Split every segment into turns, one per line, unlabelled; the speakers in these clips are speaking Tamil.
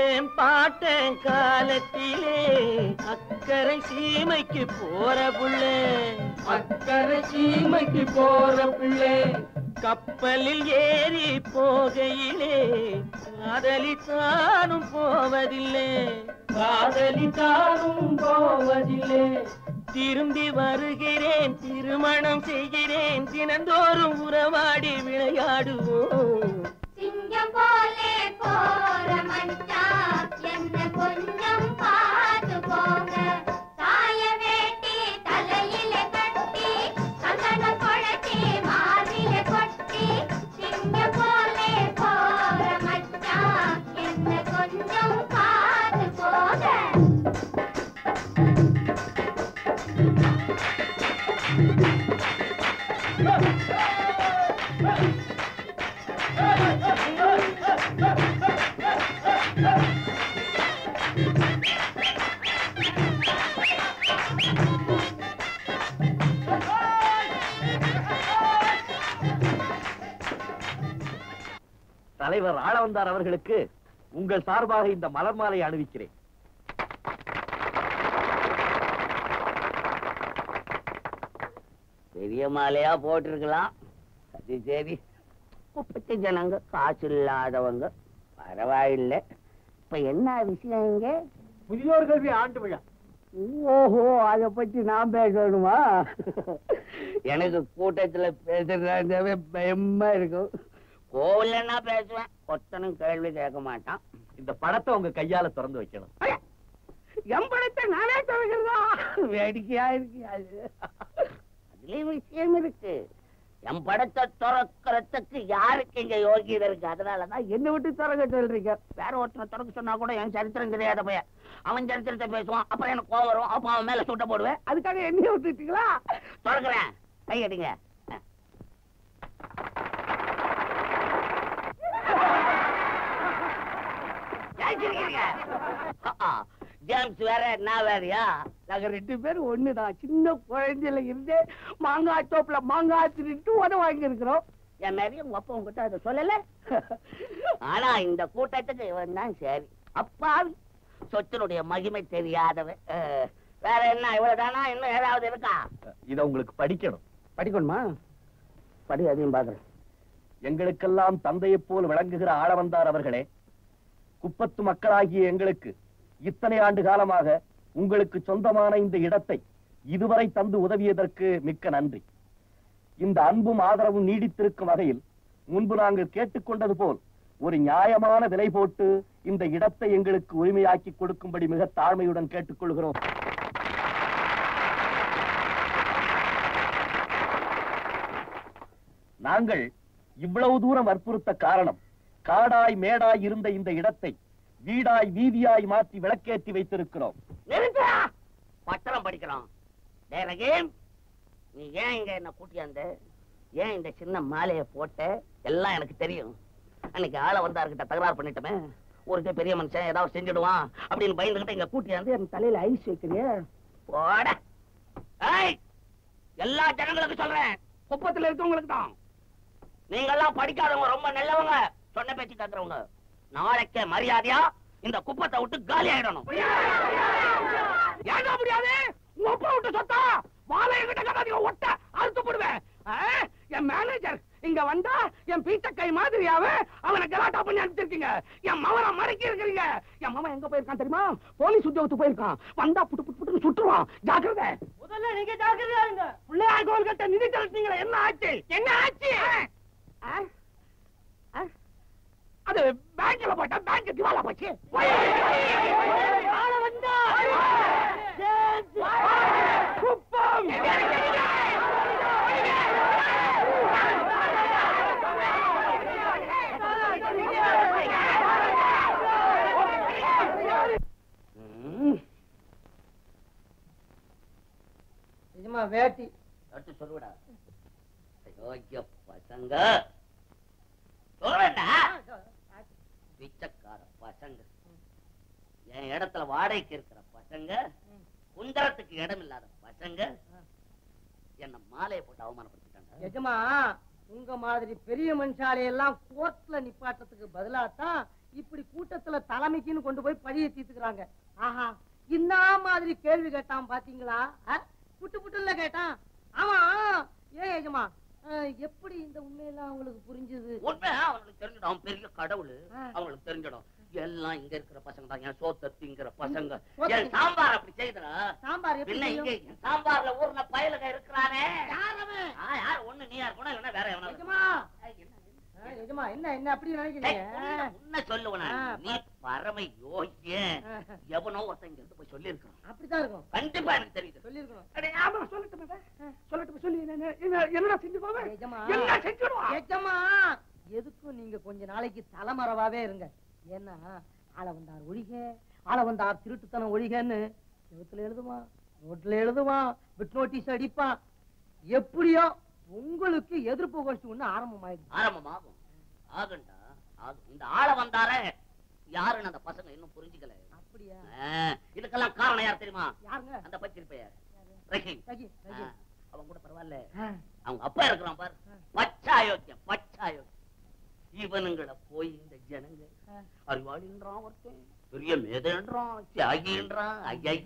ஏன் பாட்டன் காலத்திலே அக்கறை சீமைக்கு போற புள்ளே அக்கறை சீமைக்கு போற புள்ளே கப்பலில் ஏறி போகையிலே காதலித்தானும் போவதில்லை காதலித்தானும் போவதில்லை திரும்பி வருகிறேன் திருமணம் செய்கிறேன் தினந்தோறும் உறவாடி விளையாடுவோம்
சிங்கம் போலே போற மச்சான் என்ன கொஞ்சம் பார்த்து போங்க சாய வேட்டி தலையில கட்டி சந்தன குழச்சி மார்பில கொட்டி சிங்கம் போலே போற மச்சான் என்ன கொஞ்சம் பார்த்து போங்க
தலைவர் ஆளவந்தார் அவர்களுக்கு உங்கள் சார்பாக இந்த மலர் மாலை அணிவிக்கிறேன்
பெரிய மாலையா போட்டிருக்கலாம் அது சரி குப்பத்து ஜனங்க காசு இல்லாதவங்க பரவாயில்லை இப்ப என்ன விஷயம் இங்க
முதியோர் கல்வி ஆண்டு விழா
ஓஹோ அத பத்தி நான் பேசணுமா எனக்கு கூட்டத்துல பேசுறதாவே பயமா இருக்கும் கோவில்லன்னா பேசுவேன் ஒத்தனும் கேள்வி கேட்க மாட்டான்
இந்த படத்தை உங்க கையால திறந்து வைக்கணும்
எம்பளத்தை நானே திறக்கிறதா வேடிக்கையா இருக்கு அது அதுலயும் விஷயம் இருக்கு என் படத்தை திறக்கிறதுக்கு யாருக்கு இங்க யோகியதை இருக்கு அதனாலதான் என்ன விட்டு திறக்க சொல்றீங்க வேற ஒருத்தனை திறக்க சொன்னா கூட என் சரித்திரம் தெரியாத பையன் அவன் சரித்திரத்தை பேசுவான் அப்புறம் எனக்கு கோவம் வரும் அப்ப அவன் மேல சுட்ட போடுவேன் அதுக்காக என்னைய விட்டுட்டீங்களா திறக்கிறேன் கை அடிங்க ஏன் சிரிக்கிறீங்க? ஆ, ஜேம்ஸ் வேற நான் வேறயா நாங்க ரெண்டு பேரும் ஒண்ணுதான் சின்ன குழந்தையில இருந்து மாங்காய் தோப்புல மாங்காய் திருட்டு உத வாங்கி இருக்கிறோம் என் மாதிரி உங்க அப்பா உங்ககிட்ட அதை சொல்லல ஆனா இந்த கூட்டத்துக்கு இவன் தான் சரி அப்பாவி சொத்தினுடைய மகிமை தெரியாதவன் அஹ், வேற என்ன இவ்வளவுதானா இன்னும் ஏதாவது இருக்கா
இத உங்களுக்கு படிக்கணும்
படிக்கணுமா படி அதையும் பாக்குறேன்
எங்களுக்கெல்லாம் தந்தையைப் போல் விளங்குகிற ஆளவந்தார் அவர்களே குப்பத்து மக்களாகிய எங்களுக்கு இத்தனை ஆண்டு காலமாக உங்களுக்கு சொந்தமான இந்த இடத்தை இதுவரை தந்து உதவியதற்கு மிக்க நன்றி இந்த அன்பும் ஆதரவும் நீடித்திருக்கும் வகையில் முன்பு நாங்கள் கேட்டுக்கொண்டது போல் ஒரு நியாயமான விலை போட்டு இந்த இடத்தை எங்களுக்கு உரிமையாக்கி கொடுக்கும்படி மிக தாழ்மையுடன் கேட்டுக்கொள்கிறோம் நாங்கள் இவ்வளவு தூரம் வற்புறுத்த காரணம் காடாய் மேடாய் இருந்த இந்த இடத்தை வீடாய் வீதியாய் மாற்றி விளக்கேற்றி வைத்திருக்கிறோம்
நிறுத்தா பத்திரம் படிக்கிறோம் டேய் ரஹீம், நீ ஏன் இங்க என்ன கூட்டியாந்த ஏன் இந்த சின்ன மாலையை போட்ட எல்லாம் எனக்கு தெரியும் அன்னைக்கு ஆள வந்தார்கிட்ட தகராறு பண்ணிட்டோமே ஒருத்தே பெரிய மனுஷன் ஏதாவது செஞ்சிடுவான் அப்படின்னு பயந்துகிட்ட இங்க கூட்டியாந்து என் தலையில ஐஸ் வைக்கிறிய போட ஏய் எல்லா ஜனங்களுக்கு சொல்றேன் குப்பத்துல இருக்கவங்களுக்கு தான் நீங்க எல்லாம் படிக்காதவங்க ரொம்ப நல்லவங்க சொன்ன பேச்சு கேக்குறவங்க நாளைக்கே மரியாதையா இந்த குப்பத்தை விட்டு காலி ஆயிடணும் ஏங்க முடியாது உங்க அப்பா விட்டு சொத்தா வாழை என்கிட்ட கட்டாதீங்க ஒட்ட அறுத்து போடுவேன் ஆ? என் மேனேஜர் இங்க வந்தா என் பீச்ச கை மாதிரியாவே அவனை கலாட்டா பண்ணி அனுப்பிச்சிருக்கீங்க என் மவனை மறைக்க இருக்கிறீங்க என் மவன் எங்க போயிருக்கான் தெரியுமா போலீஸ் உத்தியோகத்துக்கு போயிருக்கான் வந்தா புட்டு புட்டு புட்டு சுட்டுருவான் ஜாக்கிரதை
முதல்ல நீங்க ஜாக்கிரதையா இருங்க
பிள்ளையார் கோவில் கட்ட நிதி திரட்டினீங்களே என்ன ஆச்சு என்ன ஆச்சு ஆ? ஆ? அது பேங்க்ல போட்டா பேங்க் திவாலா போச்சு ஆள வந்தா குப்பம்
நிஜமா வேட்டி
அடுத்து சொல்லுடா யோக்கிய பசங்க சொல்றேன்டா பிச்சைக்கார பசங்க என் இடத்துல வாடகைக்கு இருக்கிற பசங்க குந்தரத்துக்கு இடம் இல்லாத பசங்க என்ன மாலையை போட்டு அவமானப்படுத்திட்டாங்க
நிஜமா உங்க மாதிரி பெரிய மனுஷாலையெல்லாம் கோர்ட்ல நிப்பாட்டத்துக்கு பதிலாத்தான் இப்படி கூட்டத்துல தலைமைக்குன்னு கொண்டு போய் பழிய தீர்த்துக்கிறாங்க ஆஹா என்ன மாதிரி கேள்வி கேட்டான் பாத்தீங்களா அ? புட்டு புட்டுல கேட்டான் ஆமா ஏன் ஏஜமா அஹ், எப்படி இந்த உண்மையெல்லாம் உங்களுக்கு புரிஞ்சுது
உண்மை அவனுக்கு தெரிஞ்சிடும் அவன் பெரிய கடவுள்
ஆ.
அவங்களுக்கு தெரிஞ்சிடும் எல்லாம் இங்க இருக்கிற பசங்க தான் என் சோத்த திங்கிற பசங்க
சோத்த
என் சாம்பார் அப்படி செய்தா
சாம்பார் எப்படி
பின்ன இங்க
செய்யும்?
என் சாம்பார்ல ஊர்ல பயலுக இருக்கிறானே
யார் அவன்?
ஆ, யார் ஒண்ணு நீயா இருக்கணும் இல்லைன்னா வேற எவனா
எஜமா
ஏய், என்ன,
அஹ், எஜமா என்ன என்ன அப்படி
ஏய்,
நினைக்கிறீங்க
உன்னை- உன்னை சொல்லுவனா
ஆ,
நீ பரம யோகியன்
அஹ்,
எவனோ ஒருத்தன் இங்க இருந்து போய் சொல்லியிருக்கான்
அப்படித்தான் இருக்கும்
கண்டிப்பா எனக்கு தெரியுது
சொல்லிருக்கணும்
அடே, ஆமா, சொல்லட்டுமே, சொல்லட்டுமே, சொல்லு, என்ன- என்ன- என்னடா செஞ்சு போவேன்?
எஜமா
என்ன செஞ்சுடுவான்?
எஜமா எதுக்கும் நீங்க கொஞ்ச நாளைக்கு தலைமறைவாவே இருங்க ஏன்னா ஆள வந்தார் ஒழிக ஆள வந்தார் திருட்டுத்தனம் ஒழிகன்னு செவத்துல எழுதுவான் ரோட்ல எழுதுவான் பிட் நோட்டீஸ் அடிப்பான் எப்படியோ உங்களுக்கு எதிர்ப்பு கோஷ்டி ஒண்ணு ஆரம்பமாயிடுச்சு
ஆரம்பமாகும் ஆகுண்டா ஆகும் இந்த ஆள வந்தாரே யாருன்னு அந்த பசங்க இன்னும் புரிஞ்சுக்கல
அப்படியா
ஆ, இதுக்கெல்லாம் காரணம் யார் தெரியுமா
யாருங்க
அந்த பச்சிருப்பையார் ரஹீம்
சகி
ஆ,
சகி
அவன் கூட பரவாயில்ல
ஆ,
அவங்க அப்பா இருக்கிறான் பாரு
ஆ.
பச்சாயோக்கியம் பச்சாயோக்கியம் இவனுங்களை போய் இந்த ஜனங்க
ஆ.
அறிவாளின்றான் ஒருத்தன் பெரிய மேதன்றான் தியாகின்றான்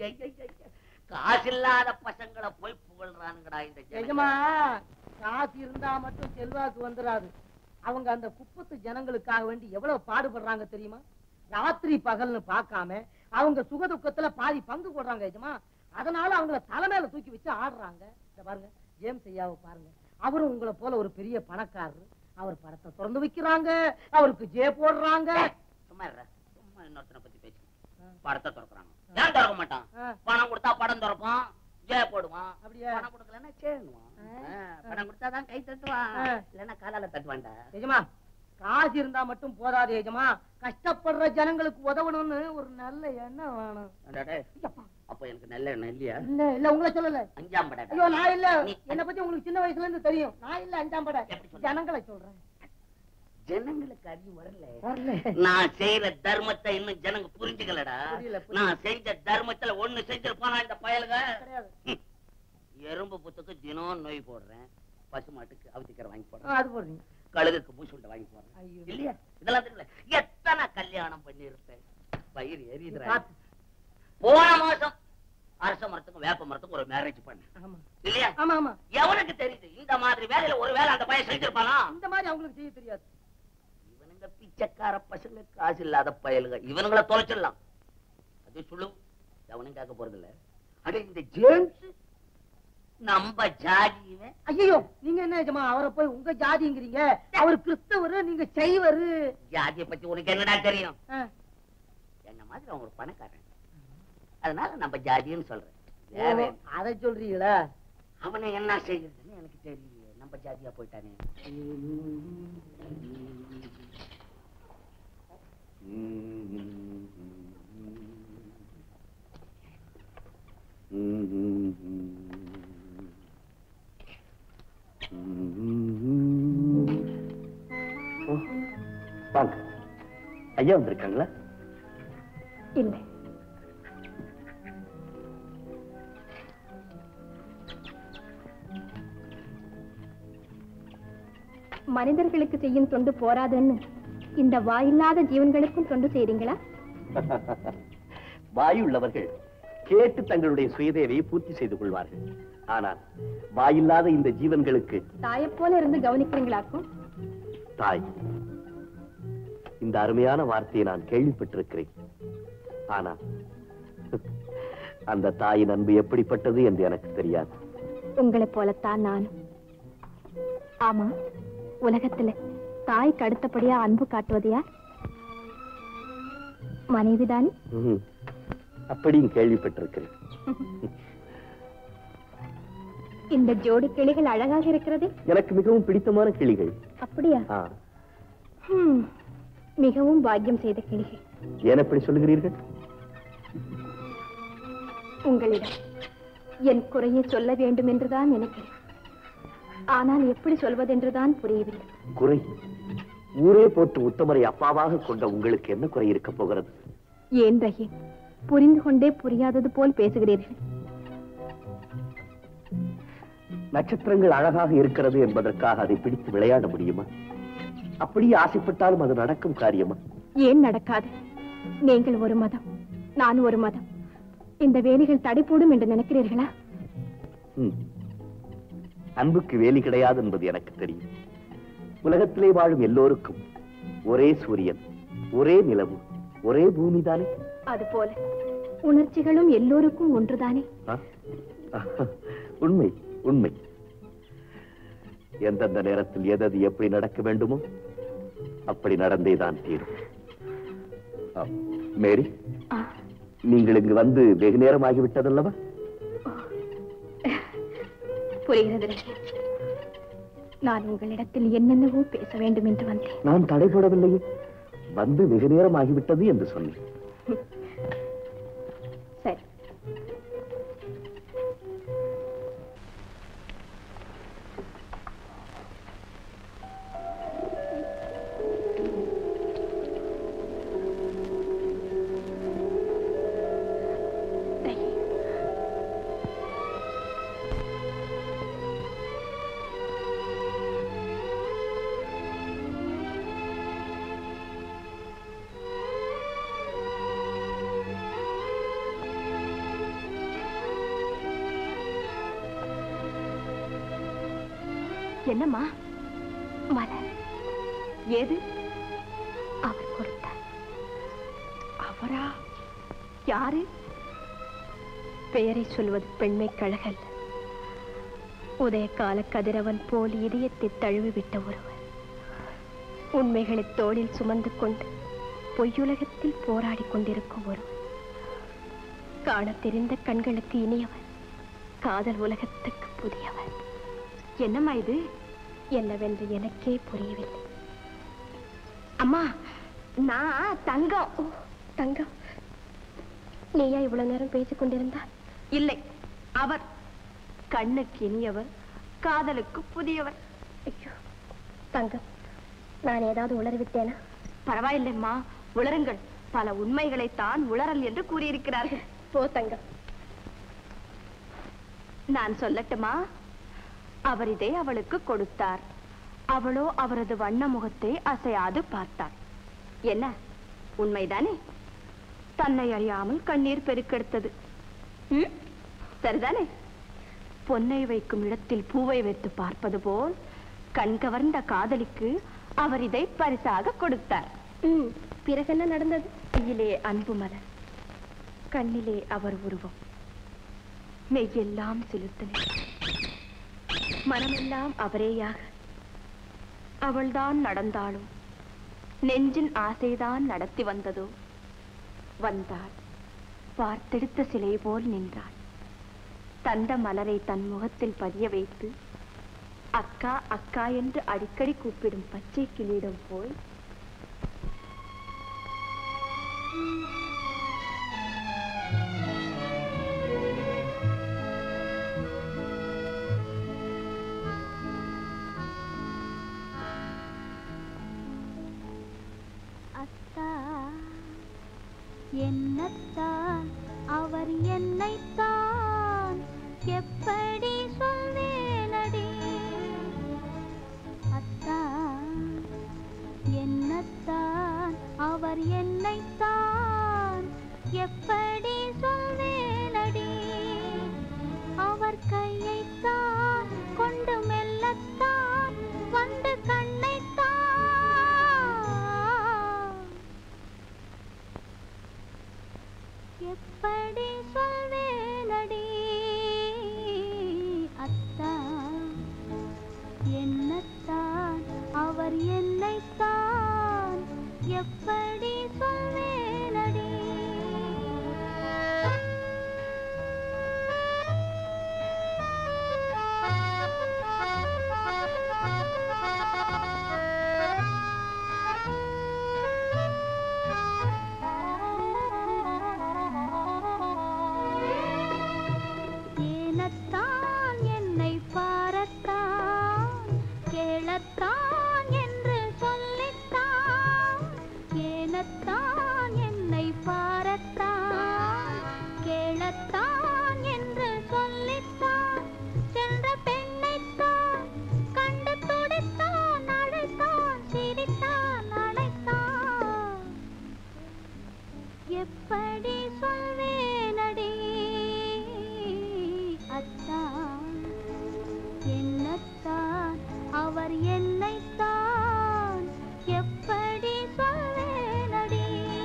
ஐயா காசில்லாத பசங்களை போய் புகழ்றானுங்கடா இந்த
எஜமா
ஜனங்க
காசு இருந்தா மட்டும் செல்வாக்கு வந்துராது அவங்க அந்த குப்பத்து ஜனங்களுக்காக வேண்டி எவ்வளவு பாடுபடுறாங்க தெரியுமா ராத்திரி பகல்னு பார்க்காம அவங்க சுக துக்கத்துல பாதி பங்கு போடுறாங்க எஜமா அதனால அவங்கள தலைமையில தூக்கி வச்சு ஆடுறாங்க இந்த பாருங்க ஜேம்ஸ் ஐயாவை பாருங்க அவரும் உங்களை போல ஒரு பெரிய பணக்காரர் அவர் படத்தை திறந்து வைக்கிறாங்க அவருக்கு ஜே போடுறாங்க
சும்மா இருடா. சும்மா இன்னொருத்தனை பத்தி பேசு
ஆ.
படத்தை திறக்கிறாங்க ஏன் திறக்க மாட்டான்
ஆ,
பணம் கொடுத்தா படம் திறப்பான் ஜெய போடுவான்
அப்படியா
பணம் கொடுக்கலன்னா சேருவான்
ஆ.
பணம் கொடுத்தாதான் கை தட்டுவான்
ஆ.
இல்லன்னா காலால தட்டுவான்டா
எஜமா காசு இருந்தா மட்டும் போதாது எஜமா கஷ்டப்படுற ஜனங்களுக்கு உதவணும்னு ஒரு நல்ல எண்ணம் வேணும்
அடடே, அப்ப எனக்கு நல்ல எண்ணம் இல்லையா
இல்ல இல்ல உங்களை சொல்லல
அஞ்சாம் படம்
ஐயோ நான் இல்ல
நீ-
என்ன பத்தி உங்களுக்கு சின்ன வயசுல இருந்து தெரியும் நான் இல்ல அஞ்சாம் பட
எப்படி சொல்ற?
ஜனங்களை சொல்றேன்
ஜனங்களுக்கு அறிவு வரல
வரல
நான் செய்யற தர்மத்தை இன்னும் ஜனங்க புரிஞ்சுக்கலடா
புரியல, புரியல.
நான் செஞ்ச தர்மத்துல ஒண்ணு செஞ்சிருப்பானா இந்த பயலுக
கிடையாது
எறும்பு புத்துக்கு தினம் நோய் போடுறேன் பசு மாட்டுக்கு அவதிக்கரை வாங்கி
ஆ,
போடுறேன்
அது போடுறீங்க
கழுகுக்கு பூசுண்டை வாங்கி போடுறேன்
ஐயோ
இல்லையா இதெல்லாம் தெரியல எத்தனை கல்யாணம் பண்ணிருப்பேன் பயிர் எரியுதுடா
காத்து.
போன மாசம் அரச மரத்துக்கும் வேப்ப மரத்துக்கும் ஒரு மேரேஜ் பண்ண
ஆமா
இல்லையா
ஆமா ஆமா
எவனுக்கு தெரியுது இந்த மாதிரி வேலையில ஒரு வேலை அந்த பையன் செஞ்சிருப்பானா
இந்த மாதிரி அவங்களுக்கு செய்ய தெரியாது
இவனுங்க பிச்சைக்கார பசங்க காசு இல்லாத பயலுங்க இவனுங்கள தொலைச்சிடலாம் அது சுழு எவனும் கேட்க போறது இல்ல அட இந்த ஜேம்ஸ் நம்ம ஜாதி இவன்
ஐயோ நீங்க என்ன எஜமா அவரை போய் உங்க ஜாதிங்கிறீங்க அவர் கிறிஸ்தவரு நீங்க செய்வரு
ஜாதியை பத்தி உனக்கு என்னடா தெரியும்
ஆ,
என்ன மாதிரி அவன் ஒரு பணக்காரன் அதனால நம்ம ஜாதின்னு சொல்றேன் வேற
ஓ,
என்ன?
அதை சொல்றீங்களா
அவனை என்ன செய்யறதுன்னு எனக்கு தெரியல நம்ம ஜாதியா போயிட்டானே
ஓ, வாங்க ஐயா வந்திருக்காங்களா
இல்லை மனிதர்களுக்கு செய்யும் தொண்டு போராதுன்னு இந்த வாயில்லாத ஜீவன்களுக்கும் தொண்டு செய்றீங்களா
வாயுள்ளவர்கள் கேட்டு தங்களுடைய சுயதேவையை பூர்த்தி செய்து கொள்வார்கள் ஆனால் வாயில்லாத இந்த ஜீவன்களுக்கு
தாயைப் போல இருந்து கவனிக்கிறீங்களாக்கும்
தாய் இந்த அருமையான வார்த்தையை நான் கேள்விப்பட்டிருக்கிறேன் ஆனா அந்த தாயின் அன்பு எப்படிப்பட்டது என்று எனக்கு தெரியாது
உங்களைப் போலத்தான் நானும் ஆமா உலகத்துல தாய்க்கு அடுத்தபடியா அன்பு காட்டுவது யார் மனைவிதானே
ம்ஹும். அப்படியும் கேள்விப்பட்டிருக்கிறேன்
இந்த ஜோடி கிளிகள் அழகாக இருக்கிறதே
எனக்கு மிகவும் பிடித்தமான கிளிகள்
அப்படியா
ஆ,
ஹம், மிகவும் பாக்கியம் செய்த கிளிகள்
ஏன் அப்படி சொல்லுகிறீர்கள்
உங்களிடம் என் குறையை சொல்ல வேண்டும் என்றுதான் நினைக்கிறேன் ஆனால் எப்படி சொல்வதென்றுதான் புரியவில்லை
குறை ஊரே போட்டு உத்தமரை அப்பாவாக கொண்ட உங்களுக்கு என்ன குறை இருக்க போகிறது
ஏன் ரஹீம் புரிந்து கொண்டே புரியாதது போல் பேசுகிறீர்கள்
நட்சத்திரங்கள் அழகாக இருக்கிறது என்பதற்காக அதை பிடித்து விளையாட முடியுமா அப்படியே ஆசைப்பட்டாலும் அது நடக்கும் காரியமா
ஏன் நடக்காது நீங்கள் ஒரு மதம் நான் ஒரு மதம் இந்த வேலிகள் தடை போடும் என்று நினைக்கிறீர்களா
ம். அன்புக்கு வேலி கிடையாது என்பது எனக்கு தெரியும் உலகத்திலே வாழும் எல்லோருக்கும் ஒரே சூரியன் ஒரே நிலவு ஒரே பூமிதானே
அதுபோல உணர்ச்சிகளும் எல்லோருக்கும் ஒன்றுதானே
ஆ? உண்மை உண்மை எந்தெந்த நேரத்தில் எதது எப்படி நடக்க வேண்டுமோ அப்படி நடந்தேதான் தீரும் ஆம். மேரி
ஆ,
நீங்கள் இங்கு வந்து வெகு நேரம் ஆகிவிட்டதல்லவா
புரிகிறது ரஹீம். நான் உங்களிடத்தில் என்னென்னவோ பேச வேண்டும் என்று வந்தேன்
நான் தடைபடவில்லையே வந்து வெகு நேரம் ஆகிவிட்டது என்று சொன்னேன்
சரி ரஹீம். என்னம்மா மலர் ஏது அவர் கொடுத்தார் அவரா யாரு பெயரை சொல்வது பெண்மை கழகல் உதயகால கதிரவன் போல் இதயத்தை தழுவி விட்ட ஒருவர் உண்மைகளை தோளில் சுமந்து கொண்டு பொய்யுலகத்தில் போராடிக் கொண்டிருக்கும் ஒருவர் காணத் தெரிந்த கண்களுக்கு இனியவர் காதல் உலகத்துக்கு புதியவர் என்னம்மா இது என்னவென்று எனக்கே புரியவில்லை அம்மா நான் தங்கம் ஓ, தங்கம் நீயா இவ்வளவு நேரம் பேசிக் கொண்டிருந்தா இல்லை அவர் கண்ணுக்கு இனியவர் காதலுக்கு புதியவர் ஐயோ தங்கம் நான் ஏதாவது உளறிவிட்டேனா பரவாயில்லைம்மா உளருங்கள் பல உண்மைகளைத்தான் உளறல் என்று கூறியிருக்கிறார்கள் போ தங்கம் நான் சொல்லட்டுமா அவர் இதை அவளுக்கு கொடுத்தார் அவளோ அவரது வண்ண முகத்தை அசையாது பார்த்தார் என்ன உண்மைதானே தன்னை அறியாமல் கண்ணீர் பெருக்கெடுத்தது ம்? சரிதானே பொன்னை வைக்கும் இடத்தில் பூவை வைத்து பார்ப்பது போல் கண் கவர்ந்த காதலிக்கு அவர் இதை பரிசாக கொடுத்தார் பிறகு என்ன நடந்தது கையிலே அன்பு மலர் கண்ணிலே அவர் உருவம் மெய்யெல்லாம் செலுத்தினேன் மனமெல்லாம் அவரேயாக அவள்தான் நடந்தாலும் நெஞ்சின் ஆசைதான் நடத்தி வந்ததோ வந்தாள் பார்த்தெடுத்த சிலை போல் நின்றாள் தந்த மலரை தன் முகத்தில் பதிய வைத்து அக்கா அக்கா என்று அடிக்கடி கூப்பிடும் பச்சை கிளியிடம் போய்
அத்தா என்னத்தான் அவர் என்னைத்தான் எப்படி சொல்வேனடி அத்தா என்னத்தான் அவர் என்னைத்தான் எப்படி சொல்வேனடி அவர் கையைத்தான் கொண்டு மெல்லத்தான் வந்து கண்ணைத்தான் எப்படி சொல்வேனடி அத்தா என்னத்தான் அவர் என்னைத்தான் எப்படி சொல்வேனடி ஏனத்தான் என்னை பாரத்தான் கேளத்தான் என்று சொல்லித்தான் ஏனத்தான் என்னை பாரத்தான் கேளத்தான் என்று சொல்லித்தான் சென்ற பெண்ணை எப்படி சொல்வேனடி அத்தான் என்னத்தான் அவர் என்னைத்தான் எப்படி சொல்வேனடி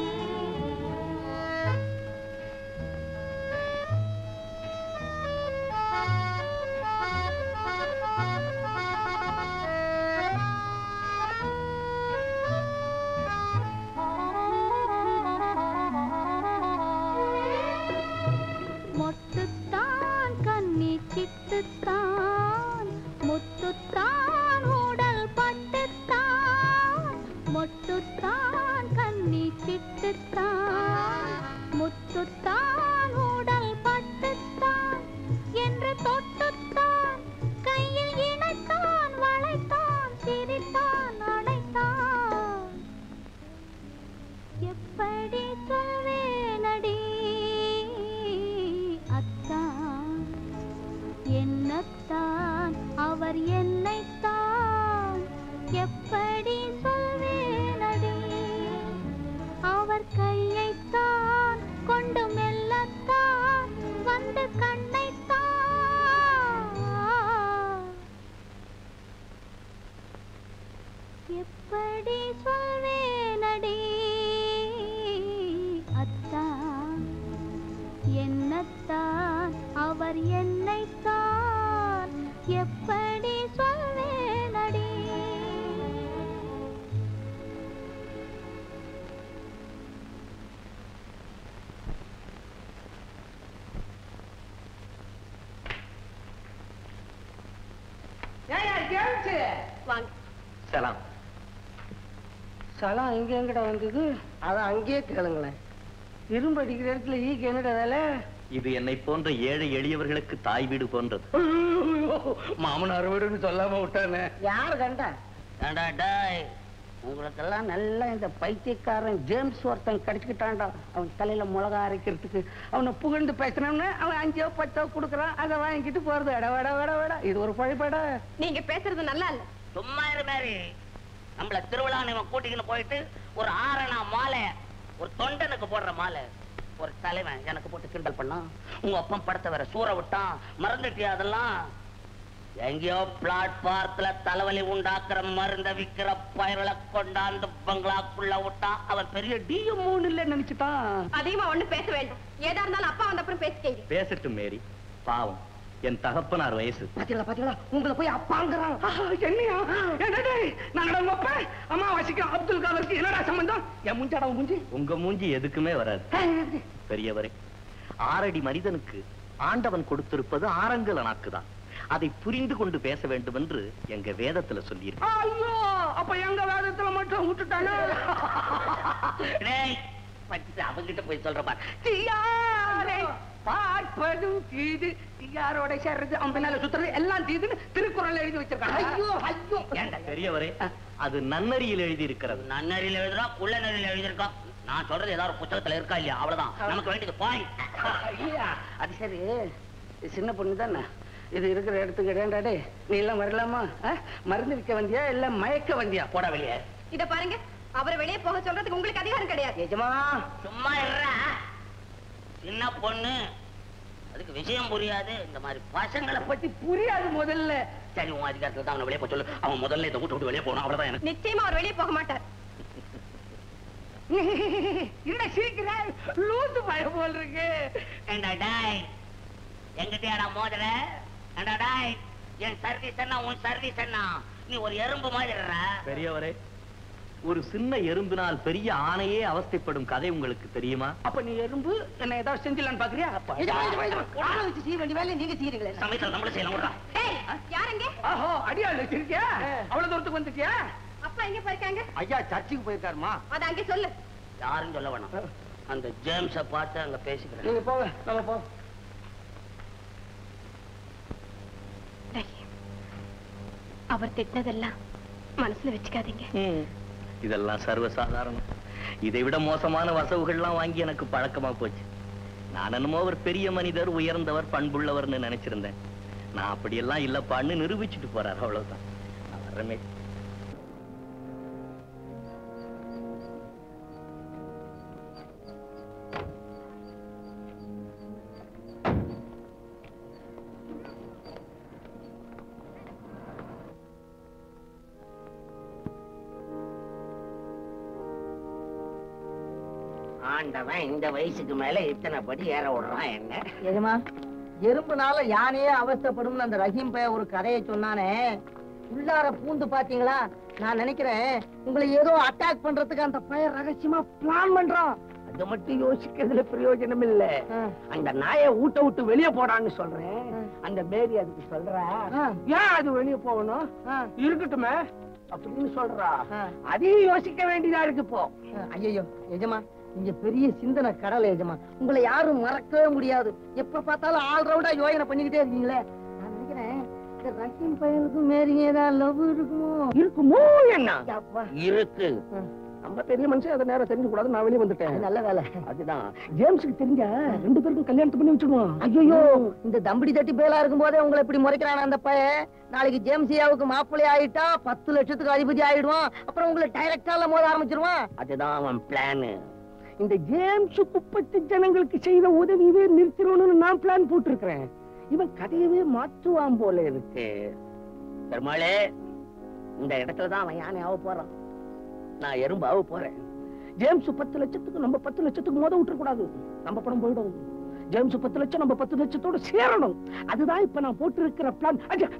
மொட்டுத்தான் கண்ணி சிட்டுத்தான் முத்துத்தான் உடல் பட்டுத்தான் மொட்டுத்தான் கண்ணி சிட்டுத்தான் முத்துத்தான் உடல் பட்டுத்தான் என்று தொட்டுத்தான் கையில் இணைத்தான் வளைத்தான் சிரித்தான் அணைத்தான் எப்படி சொல்வேனடி அத்தான் என்னத்தான் அவர் என்னைத்தான் எப்படி சொல்வேனடி அவர் கையைத்தான் கொண்டு மெல்லத்தான் வந்து கண்ணைத்தான் எப்படி சொல்வேனடி அத்தான் என்னத்தான் அவர் என்னைத்தான் எப்படி சொல்வேனடி
ஏயா கேள்ச்சு
வாங்க
சலாம்
சலம் எங்க எங்கடா வந்தது அத அங்கேயே கேளுங்களேன் இரும்பு அடிக்கிற இடத்துல ஈக்கு என்னடா வேலை
இது என்னை போன்ற ஏழை எளியவர்களுக்கு தாய் வீடு போன்றது
மாமனார் வீடுன்னு சொல்லாம விட்டானே யாரு கண்டா
ஏண்டா டேய் உங்களுக்கெல்லாம் நல்லா இந்த பைத்தியக்காரன் ஜேம்ஸ் ஒருத்தன் கிடைச்சுக்கிட்டான்டா அவன் தலையில மிளகா அரைக்கிறதுக்கு அவனை புகழ்ந்து பேசினோம்னா அவன் அஞ்சோ பத்தோ கொடுக்குறான் அதை வாங்கிட்டு போறது எட வட வட வட இது ஒரு பழிப்படா
நீங்க பேசுறது நல்லா இல்ல
சும்மா இரு மாதிரி நம்மள திருவிழா இவன் கூட்டிக்கின்னு போயிட்டு ஒரு ஆரணா மாலை ஒரு தொண்டனுக்கு போடுற மாலை ஒரு தலைவன் எனக்கு போட்டு கிண்டல் பண்ணான் உங்க அப்பன் படத்தை வேற சூற விட்டான் மறந்துட்டியா அதெல்லாம் எங்கேயோ பிளாட்பாரத்துல தலைவலி உண்டாக்குற மருந்த விக்கிற பயர்களை கொண்டாந்து பங்களாக்குள்ள விட்டான் அவன் பெரிய டிஎம் இல்ல நினைச்சுட்டான்
அதிகமா ஒண்ணு பேச வேண்டாம் ஏதா இருந்தாலும் அப்பா வந்த அப்புறம் பேசிக்கங்க
பேசட்டும் மேரி பாவம் என் தகப்பனார் வயசு
பாத்தீங்களா பாத்தீங்களா உங்களை போய் அப்பாங்கிறான்
என்னையா என்னடா நாங்கடா உங்க அப்பா அம்மாவாசிக்கு அப்துல் காதருக்கு என்னடா சம்பந்தம் என் முஞ்சாடா உன் முஞ்சி
உங்க மூஞ்சி எதுக்குமே வராது பெரியவரே ஆறடி மனிதனுக்கு ஆண்டவன் கொடுத்திருப்பது ஆரங்கல நாக்குதான் அதை புரிந்து கொண்டு பேச வேண்டும் என்று எங்க வேதத்துல சொல்லியிருக்கு
ஐயோ அப்ப எங்க வேதத்துல மட்டும் விட்டுட்டானே
டேய் பச்சு அவங்கிட்ட போய் சொல்ற பாரு
தீயாரை பார்ப்பதும் தீது தீயாரோட சேர்றது அவன் பின்னால சுத்துறது எல்லாம் தீதுன்னு திருக்குறள் எழுதி வச்சிருக்காங்க ஐயோ ஐயோ
ஏன்டா
பெரியவரே அது நன்னறியில் எழுதி இருக்கிறது
நன்னறியில் எழுதுறா குள்ள நெறியில் எழுதியிருக்கான் நான் சொல்றது ஏதாவது ஒரு புத்தகத்துல இருக்கா இல்லையா அவ்வளவுதான் நமக்கு வேண்டியது பாயிண்ட் அது சரி இது சின்ன பொண்ணு தானே இது இருக்கிற இடத்துக்கு இடண்டாடே நீ எல்லாம் வரலாமா ஆ? மருந்து விற்க வந்தியா இல்ல மயக்க வந்தியா போட வெளியே
இத பாருங்க அவரை வெளியே போக சொல்றதுக்கு உங்களுக்கு அதிகாரம் கிடையாது
எஜமா
சும்மா இருடா சின்ன பொண்ணு அதுக்கு விஷயம் புரியாது இந்த மாதிரி பசங்களை பத்தி புரியாது முதல்ல சரி உன் அதிகாரத்துல தான் அவனை வெளியே போக சொல்லு அவன் முதல்ல இதை விட்டு விட்டு வெளியே போகணும் அவ்வளவுதான் எனக்கு
நிச்சயமா அவர் வெளியே போக மாட்டார்
என்ன சிரிக்கிற லூசு பய போல் இருக்கு
ஏண்டா டாய் எங்கிட்டயாடா மோதுற ஏண்டா டாய் என் சர்வீஸ் என்ன உன் சர்வீஸ் என்ன நீ ஒரு எறும்பு மாதிரிடா
பெரியவரே ஒரு சின்ன எறும்பினால் பெரிய ஆணையே அவஸ்தைப்படும் கதை உங்களுக்கு தெரியுமா
அப்ப நீ எறும்பு என்ன ஏதாவது செஞ்சிடலான்னு பாக்குறியா அப்ப
எஜமா எஜமா எஜமா ஆளை வச்சு செய்ய வேண்டிய வேலையை நீங்க செய்யறீங்களே
சமயத்துல நம்மளும் செய்யலாம் விடுறா
ஏய், யாருங்க
ஆஹோ அடியாள் வச்சிருக்கியா அவ்வளவு தூரத்துக்கு வந்துட்டியா
அப்பா எங்க போயிருக்காங்க
ஐயா சர்ச்சுக்கு போயிருக்காருமா
அத அங்கே சொல்லு
யாரும் சொல்ல வேணாம் அந்த ஜேம்ஸ பார்த்து அங்க பேசிக்கிறேன்
நீங்க போங்க நம்ம போ
அவர் திட்டினதெல்லாம் மனசுல வச்சுக்காதீங்க
இதெல்லாம் சர்வசாதாரணம் இதை விட மோசமான வசவுகள்லாம் வாங்கி எனக்கு பழக்கமா போச்சு நான் என்னமோ அவர் பெரிய மனிதர் உயர்ந்தவர் பண்புள்ளவர்னு நினைச்சிருந்தேன் நான் அப்படியெல்லாம் இல்லப்பான்னு நிரூபிச்சுட்டு போறாரு அவ்வளவுதான் நான் வர்றேன்
ஆண்டவன் இந்த வயசுக்கு மேல இத்தனை படி ஏற விடுறான் என்ன
எஜமா எறும்புனால யானையே அவஸ்தைப்படும்னு அந்த ரஹீம் பைய ஒரு கதையை சொன்னானே உள்ளார பூந்து பாத்தீங்களா நான் நினைக்கிறேன் உங்களை ஏதோ அட்டாக் பண்றதுக்கு அந்த பையன் ரகசியமா பிளான் பண்றான்
அது மட்டும் யோசிக்கிறதுல பிரயோஜனம் இல்ல
ஆ,
அந்த நாயை ஊட்ட விட்டு வெளியே போடான்னு சொல்றேன்
ஆ.
அந்த மேரி அதுக்கு சொல்றா
ஆ,
ஏன் அது வெளியே போகணும்
ஆ,
இருக்கட்டுமே அப்படின்னு சொல்றா
ஆ.
அதையும் யோசிக்க வேண்டியதா இருக்கு இப்போ
ஐயோ எஜமா நீங்க பெரிய சிந்தனை கடல் எஜமா உங்களை யாரும் மறக்கவே முடியாது எப்ப பார்த்தாலும் ஆல் ரவுண்டா யோசனை பண்ணிக்கிட்டே இருக்கீங்களே நான் நினைக்கிறேன் இந்த ரஹீம் பையனுக்கும் மேரிங்க ஏதாவது லவ் இருக்குமோ
இருக்குமோ என்ன
அப்பா,
இருக்கு
நம்ம பெரிய மனுஷன் அதை நேரம் தெரிஞ்சு கூடாது நான் வெளியே வந்துட்டேன்
அது நல்ல வேலை
அதுதான் ஜேம்ஸுக்கு தெரிஞ்ச ரெண்டு பேருக்கும் கல்யாணத்தை பண்ணி வச்சிடுவான்
ஐயோ இந்த தம்படி தட்டி பேலா இருக்கும் போதே உங்களை இப்படி முறைக்கிறான அந்த பையன் நாளைக்கு ஜேம்சியாவுக்கு மாப்பிள்ளை ஆயிட்டா பத்து லட்சத்துக்கு அதிபதி ஆயிடுவான் அப்புறம் உங்களை டைரக்டால மோத ஆரம்பிச்சிருவான்
அதுதான் அவன் பிளானு
இந்த ஜேம்ஸ் குப்பத்து ஜனங்களுக்கு செய்த உதவியவே நிறுத்திடணும்னு நான் பிளான் போட்டிருக்கிறேன் இவன் கதையவே மாற்றுவான் போல இருக்கு
பெருமாளே இந்த இடத்துல தான் அவன் யானை ஆக போறான் நான் எறும்பு ஆக போறேன்
ஜேம்ஸ் பத்து லட்சத்துக்கு நம்ம பத்து லட்சத்துக்கு மோத விட்டுற கூடாது நம்ம பணம் போயிடும் ஜேம்ஸ் பத்து லட்சம் நம்ம பத்து லட்சத்தோட சேரணும் அதுதான் இப்ப நான் போட்டு இருக்கிற பிளான்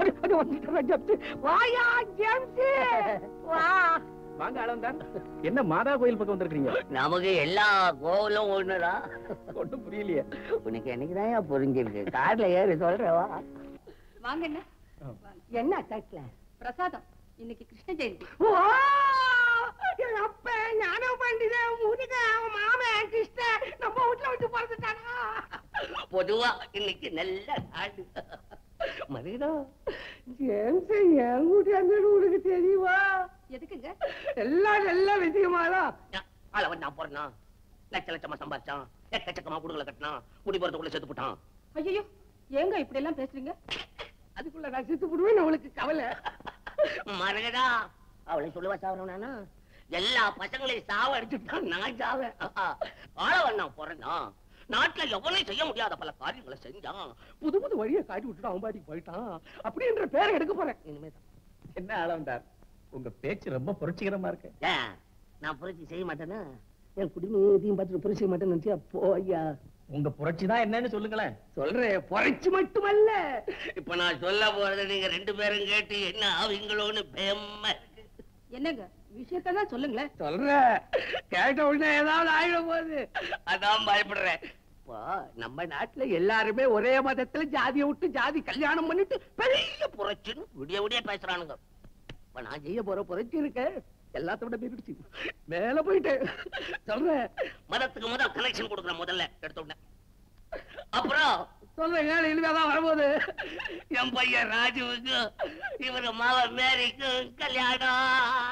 வாயா ஜேம்ஸ் வா
வாங்க அளந்தான் என்ன மாதா கோயில் பக்கம் வந்திருக்கீங்க
நமக்கு எல்லா கோவிலும் ஒண்ணுதான்
ஒன்றும் புரியலையே
உனக்கு என்னைக்குதான் புரிஞ்சிருக்கு கார்ல ஏறி சொல்றவா
வாங்க என்ன
என்ன தட்டுல
பிரசாதம் இன்னைக்கு கிருஷ்ண ஜெயந்தி
ஓ என் அப்ப ஞான பண்டித முருக அவன் மாமன் கிருஷ்ண நம்ம வீட்டுல விட்டு பிறந்துட்டானா
பொதுவா இன்னைக்கு நல்ல நாடு
மரியாதா ஜேம்ஸ் என் கூட்டியாந்து உனக்கு தெரியுமா
எதுக்குங்க
எல்லாம் நல்ல விஷயமாதான்
அளவன் நான் போறான் லட்ச லட்சமா சம்பாதிச்சான் எக்கச்சக்கமா குடுகளை கட்டினான் குடி போறதுக்குள்ள செத்து போட்டான்
ஐயோ ஏங்க இப்படி எல்லாம் பேசுறீங்க
அதுக்குள்ள நான் செத்து போடுவேன் அவளுக்கு கவலை
மரகதா அவளை சொல்லுவா சாவறானா எல்லா பசங்களையும் சாவ அடிச்சுட்டான் நான் சாவேன் ஆளவன் நான் பிறந்தான் நாட்டுல எவனையும் செய்ய முடியாத பல காரியங்களை செஞ்சான்
புது புது வழியை காட்டி விட்டுட்டு அவன் பாட்டிக்கு போயிட்டான் அப்படின்ற பேரை எடுக்க போறேன்
இனிமேதான்
என்ன அளந்தார் உங்க பேச்சு ரொம்ப புரட்சிகரமா இருக்கு
ஏன் நான் புரட்சி செய்ய மாட்டேனா
என் குடிமையத்தையும் பார்த்துட்டு புரிசை மட்டும் நினைச்சியா போய்யா
உங்க புரட்சி தான் என்னன்னு சொல்லுங்களேன்
சொல்றேன் புரட்சி மட்டுமல்ல
இப்ப நான் சொல்ல போறது நீங்க ரெண்டு பேரும் கேட்டு என்ன ஆவீங்களோன்னு பயமா இருக்கு
என்னங்க விஷயத்தான் சொல்லுங்களேன்
சொல்றேன் கேட்ட உடனே ஏதாவது ஆயிட போகுது
அதான் பயப்படுறேன்
இப்போ நம்ம நாட்டுல எல்லாருமே ஒரே மதத்துல ஜாதியை விட்டு ஜாதி கல்யாணம் பண்ணிட்டு பெரிய
புரட்சின்னு விடிய விடிய பேசுறானுங்க
இப்ப நான் செய்ய போற புரட்சி இருக்க எல்லாத்த விட பெருச்சு மேல போயிட்டு சொல்றேன்
மதத்துக்கு முதல் கனெக்ஷன் கொடுக்குறேன் முதல்ல எடுத்த உடனே அப்புறம்
சொல்றேன் ஏழு இனிமேதான் வரும்போது
என் பையன் ராஜுவுக்கு இவரு மாவ மேரிக்கு கல்யாணம்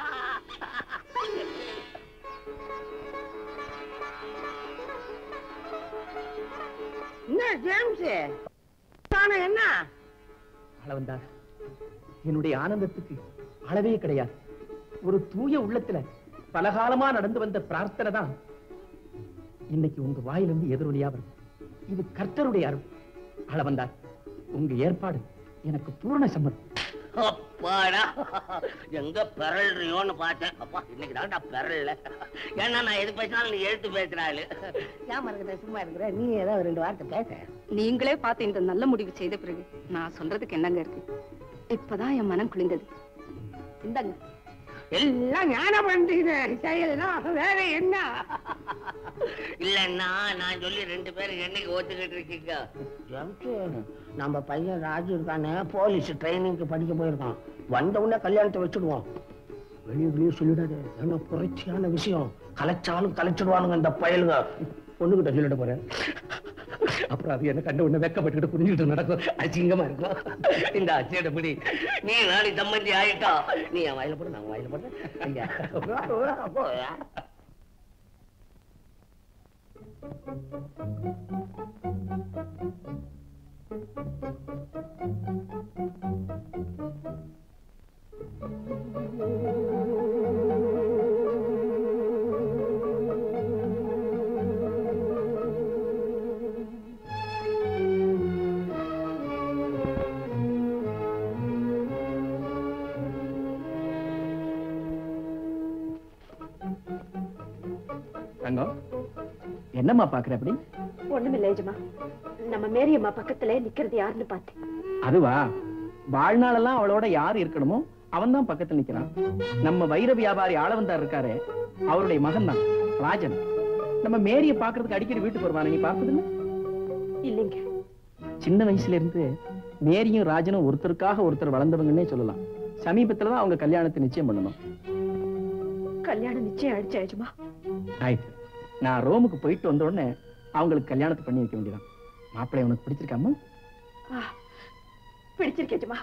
என்ன ஜேம்ஸ் தானே என்ன
அளவந்தார் என்னுடைய ஆனந்தத்துக்கு அளவே கிடையாது ஒரு தூய உள்ளத்துல பலகாலமா நடந்து வந்த பிரார்த்தனை தான் இன்னைக்கு உங்க வாயிலிருந்து எதிரொலியா வருது இது கர்த்தருடைய அருள் அளவந்தார் உங்க ஏற்பாடு எனக்கு பூர்ண சம்மதம்
அப்பாடா எங்க பெறல்றியோன்னு பார்த்தேன் அப்பா இன்னைக்கு தான்டா பெறல ஏன்னா நான் எது பேசினாலும் நீ எழுத்து பேசுறாள் ஏன் மறக்கிட்ட சும்மா இருக்கிற நீ ஏதாவது ரெண்டு வார்த்தை பேச
நீங்களே பார்த்து இந்த நல்ல முடிவு செய்த பிறகு நான் சொல்றதுக்கு என்னங்க இருக்கு இப்பதான் என் மனம் குளிந்தது இந்தாங்க
எல்லாம் ஞான பண்டித செயலாம் வேற என்ன
இல்லன்னா நான் சொல்லி ரெண்டு பேரும் என்னைக்கு ஒத்துக்கிட்டு இருக்கீங்க நம்ம பையன் ராஜு இருக்கானே போலீஸ் ட்ரைனிங்க்கு படிக்க போயிருக்கான் வந்த உடனே கல்யாணத்தை வச்சுடுவோம் வெளியே வெளியே சொல்லிடாது ஏன்னா புரட்சியான விஷயம் கலைச்சாலும் கலைச்சிடுவானுங்க இந்த பயலுங்க பொண்ணுகிட்ட சொல்லிட போறேன்
அப்புறம் அது என்ன கண்ட உடனே வெக்கப்பட்டுக்கிட்டு புரிஞ்சுக்கிட்டு நடக்கும் அசிங்கமா இருக்கும்
இந்த அச்சேட பிடி நீ நாளை சம்பந்தி ஆயிட்டா நீ என் வாயில போடு நான் வாயில போடுறேன் ஐயா அப்போ
தங்கம் என்னம்மா பாக்குற அப்படி
ஒண்ணுமில்ல ஏஜமா நம்ம மேரியம்மா பக்கத்துல நிக்கிறது யாருன்னு பார்த்தேன்
அதுவா வாழ்நாளெல்லாம் அவளோட யார் இருக்கணுமோ அவன் தான் பக்கத்துல நிக்கிறான் நம்ம வைர வியாபாரி ஆளவந்தார் இருக்காரு அவருடைய மகன் தான் ராஜன் நம்ம மேரிய பாக்குறதுக்கு அடிக்கடி வீட்டுக்கு வருவானே நீ பார்த்ததில்ல
இல்லைங்க
சின்ன வயசுல இருந்து மேரியும் ராஜனும் ஒருத்தருக்காக ஒருத்தர் வளர்ந்தவங்கன்னே சொல்லலாம் சமீபத்துல தான் அவங்க கல்யாணத்தை நிச்சயம் பண்ணணும்
கல்யாணம் நிச்சயம் ஆயிடுச்சு ஏஜமா
ஆயிட்டு நான் ரோமுக்கு போயிட்டு வந்த உடனே அவங்களுக்கு கல்யாணத்தை பண்ணி வைக்க வேண்டியதான் மாப்பிள்ளை உனக்கு பிடிச்சிருக்காமா
பிடிச்சிருக்கு ஏஜமா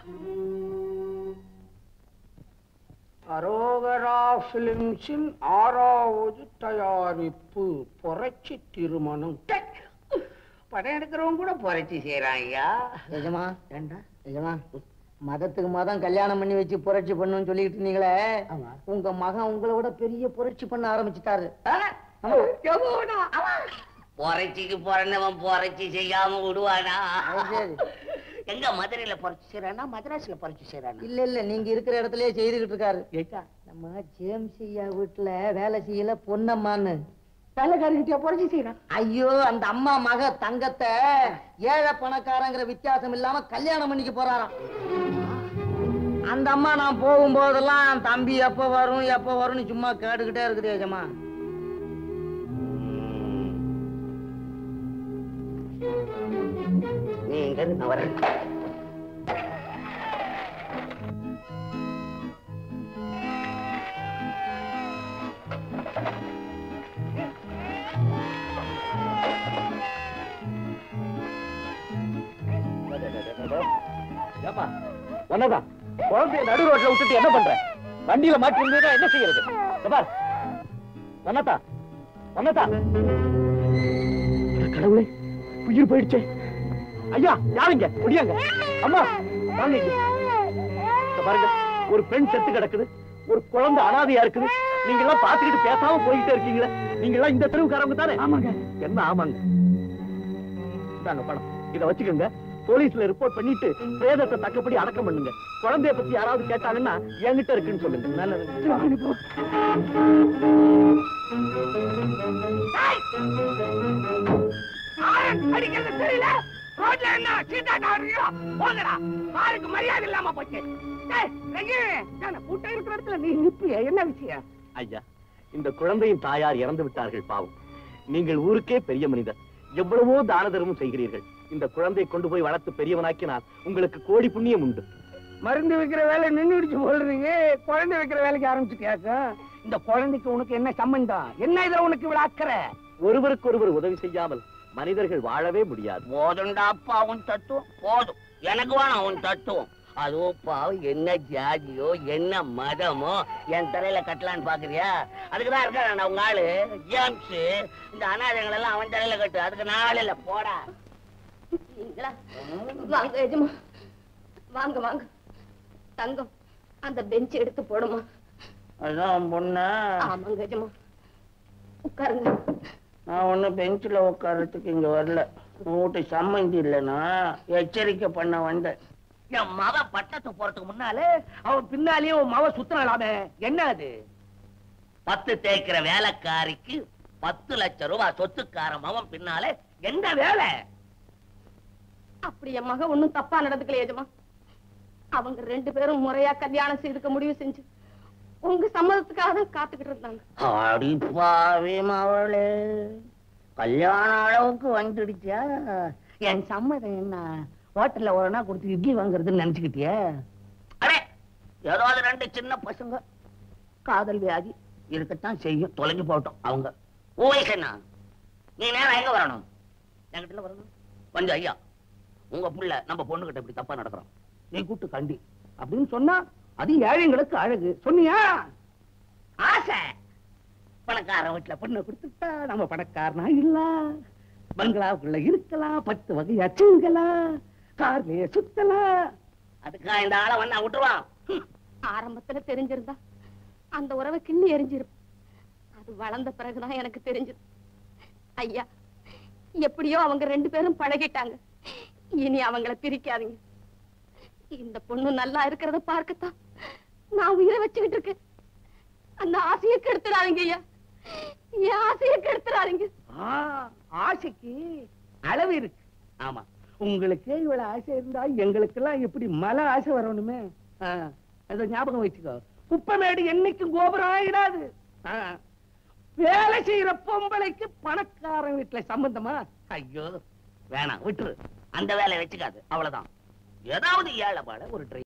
அரோகரா பிலிம்ஸின் ஆறாவது தயாரிப்பு புரட்சி திருமணம் டே! படம் எடுக்கிறவங்க கூட புரட்சி செய்யறான் ஐயா
எஜமா
ஏண்டா
எஜமா மதத்துக்கு மதம் கல்யாணம் பண்ணி வச்சு புரட்சி பண்ணுன்னு சொல்லிட்டு இருந்தீங்களே
ஆமா.
உங்க மகன் உங்களை விட பெரிய புரட்சி பண்ண ஆரம்பிச்சுட்டாரு
எவ்வளோடா? அவன் புரட்சிக்கு பிறந்தவன் புரட்சி செய்யாம விடுவானா
அது சரி.
எங்க மதுரையில புரட்சி செய்யறானா மദ്രാஸ்ல புரட்சி செய்யறானா
இல்ல இல்ல நீங்க இருக்கிற இடத்துலயே செய்துகிட்டு இருக்காரு
ஏட்டா
நம்ம ஜேம்ஸ் ஐயா வீட்டுல வேலை செய்யல பொன்னம்மான்னு
வேலைக்காரிக்கிட்டே புரட்சி செய்யறான்
ஐயோ அந்த அம்மா மக தங்கத்தை ஏழை பணக்காரங்கிற வித்தியாசம் இல்லாம கல்யாணம் பண்ணிக்க போறாராம் அந்த அம்மா நான் போகும்போதெல்லாம் தம்பி எப்ப வரும் எப்ப வரும்னு சும்மா கேட்டுக்கிட்டே இருக்குது ஏஜமா
நீ எங்க இரு, நான் வரேன்
ஏப்பா ஒன்னதான் குழந்தைய நடு ரோட்ல விட்டுட்டு என்ன பண்ற வண்டியில மாட்டி இருந்ததுன்னா என்ன செய்யறது இங்க பார் ஒன்னதா ஒன்னதா கடவுளே உயிர் போயிடுச்சே ஐயா யாருங்க முடியாங்க அம்மா வாங்க இங்க. இங்க பாருங்க ஒரு பெண் செத்து கிடக்குது ஒரு குழந்தை அனாதையா இருக்குது நீங்க எல்லாம் பாத்துக்கிட்டு பேசாம போயிட்டே இருக்கீங்களே நீங்க எல்லாம் இந்த தெருவுக்காரங்க தானே ஆமாங்க என்ன ஆமாங்க இந்தாங்க பணம் இத வச்சுக்கோங்க போலீஸ்ல ரிப்போர்ட் பண்ணிட்டு பிரேதத்தை தக்கபடி அடக்கம் பண்ணுங்க குழந்தைய பத்தி யாராவது கேட்டாங்கன்னா என்கிட்ட இருக்குன்னு சொல்லுங்க நல்லது
அடிக்கிறது தெரியல ரோட்ல என்ன சீட்டாட்டா வர்றியோ போங்கடா காருக்கு மரியாதை இல்லாம போச்சு டேய், ரகு, நான் கூட்டம் இருக்கிற இடத்துல நீ நிப்பிய என்ன விஷயம்
ஐயா இந்த குழந்தையின் தாயார் இறந்து விட்டார்கள் பாவம் நீங்கள் ஊருக்கே பெரிய மனிதர் எவ்வளவோ தான தர்மம் செய்கிறீர்கள் இந்த குழந்தையை கொண்டு போய் வளர்த்து பெரியவனாக்கினால் உங்களுக்கு கோடி புண்ணியம் உண்டு
மருந்து வைக்கிற வேலை நின்னுடுச்சு போடுறீங்க குழந்தை வைக்கிற வேலைக்கு ஆரம்பிச்சுட்டியாக்கா இந்த குழந்தைக்கு உனக்கு என்ன சம்பந்தம் என்ன இதுல உனக்கு இவ்வளவு அக்கறை
ஒருவருக்கொருவர் உதவி செய்யாமல் மனிதர்கள் வாழவே முடியாது
போதும்டா அப்பா உன் தத்துவம் போதும் எனக்கு வேணாம் உன் தத்துவம் அதுவும் பாவம் என்ன ஜாதியோ என்ன மதமோ என் தலையில கட்டலான்னு பாக்குறியா அதுக்குதான் இருக்கான் உங்க ஆளு ஜேம்ஸ் இந்த அனாதைகள் எல்லாம் அவன் தலையில கட்டு அதுக்கு நாள் இல்ல போடா
நீங்களா வாங்க எஜமா வாங்க வாங்க தங்கம் அந்த பெஞ்ச் எடுத்து போடுமா
அதான் பொண்ணு
ஆமாங்க எஜமா உட்காருங்க
நான் ஒன்னும் பெஞ்சில் உட்கார்றதுக்கு இங்க வரல உன் வீட்டு சம்மந்தி இல்லைன்னா எச்சரிக்கை பண்ண வந்தேன்
என் மவ பட்டத்து போறதுக்கு முன்னாலே
அவன் பின்னாலேயே உன் மவ சுத்தலாமே என்ன அது
பத்து தேய்க்கிற வேலைக்காரிக்கு பத்து லட்சம் ரூபாய் சொத்துக்கார மவன் பின்னாலே என்ன வேலை
அப்படி என் மக ஒண்ணும் தப்பா நடந்துக்கல எஜமா அவங்க ரெண்டு பேரும் முறையா கல்யாணம் செய்துக்க முடிவு செஞ்சு உங்க சம்மதத்துக்காக தான் காத்துக்கிட்டு இருந்தாங்க
ஆடி பாவி மவளே கல்யாண அளவுக்கு வந்துடுச்சா என் சம்மதம் என்ன ஹோட்டல்ல ஒரு நாள் கொடுத்து இட்லி வாங்குறதுன்னு நினைச்சுக்கிட்டியா அடே ஏதாவது ரெண்டு சின்ன பசங்க காதல் வியாதி இருக்கத்தான் செய்யும் தொலைஞ்சு போட்டோம் அவங்க உன் வயசு என்ன நீ நேரம் எங்க வரணும் என்கிட்ட வரணும் கொஞ்சம் ஐயா உங்க புள்ள நம்ம பொண்ணுகிட்ட இப்படி தப்பா நடக்கிறோம் நீ கூப்பிட்டு கண்டி
அப்படின்னு சொன்னா அது ஏழைங்களுக்கு அழகு சொன்னியா
ஆசை பணக்கார வீட்டுல பொண்ணு கொடுத்துட்டா
நம்ம பணக்காரனா இல்ல பங்களாவுக்குள்ள இருக்கலாம் பத்து வகையா சிங்கலாம் கார்லயே சுத்தலாம்
அதுக்கா இந்த ஆளை வந்தா விட்டுருவான் ஹம்.
ஆரம்பத்துல தெரிஞ்சிருந்தா அந்த உறவை கிள்ளி எரிஞ்சிருப்ப அது வளர்ந்த பிறகுதான் எனக்கு தெரிஞ்சது ஐயா எப்படியோ அவங்க ரெண்டு பேரும் பழகிட்டாங்க இனி அவங்கள பிரிக்காதீங்க இந்த பொண்ணு நல்லா இருக்கிறத பார்க்கத்தான் நான் உயிரை வச்சுக்கிட்டு இருக்கேன் அந்த ஆசையை கெடுத்துடாதீங்க ஐயா என் ஆசையை கெடுத்துறாதீங்க
ஆ, ஆசைக்கு அளவு இருக்கு ஆமா உங்களுக்கே இவ்வளவு ஆசை இருந்தா எங்களுக்கெல்லாம் எப்படி மலை ஆசை வரணுமே ஆ, அதை ஞாபகம் வச்சுக்கோ குப்பமேடு என்னைக்கும் கோபுரம் ஆயிடாது ஆ, வேலை செய்யற பொம்பளைக்கு பணக்காரன் வீட்டுல சம்பந்தமா
ஐயோ வேணாம் விட்டுரு அந்த வேலையை வச்சுக்காது அவ்வளவுதான் ஏதாவது ஏழை பாட ஒரு ட்ரை